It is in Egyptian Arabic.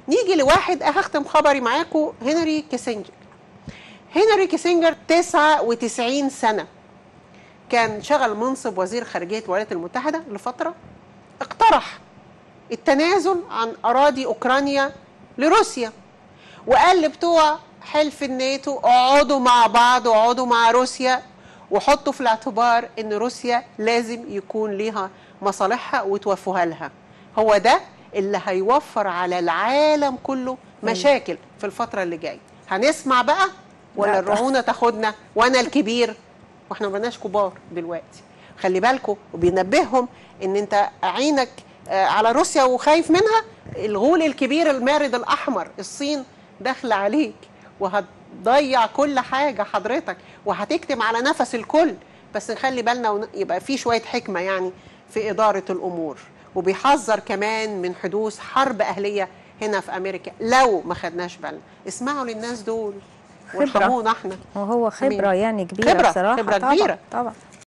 نيجي لواحد هختم خبري معاكم هنري كيسنجر هنري كيسنجر 99 سنه كان شغل منصب وزير خارجيه الولايات المتحده لفتره اقترح التنازل عن اراضي اوكرانيا لروسيا وقال لبتوع حلف الناتو اقعدوا مع بعض اقعدوا مع روسيا وحطوا في الاعتبار ان روسيا لازم يكون ليها مصالحها وتوفوها لها هو ده اللي هيوفر على العالم كله مشاكل في الفتره اللي جايه هنسمع بقى ولا لا. الرعونه تاخدنا وانا الكبير واحنا ما بقناش كبار دلوقتي خلي بالكم وبينبههم ان انت عينك آه، على روسيا وخايف منها الغول الكبير المارد الاحمر الصين داخله عليك وهتضيع كل حاجه حضرتك وهتكتم على نفس الكل بس نخلي بالنا ون- يبقى في شويه حكمه يعني في اداره الامور وبيحذر كمان من حدوث حرب اهليه هنا في امريكا لو ما خدناش بالنا اسمعوا للناس دول خبرة. وارحمونا احنا وهو خبرة أمين. يعني كبيرة خبرة- بصراحة خبرة طبعا كبيرة. طبعا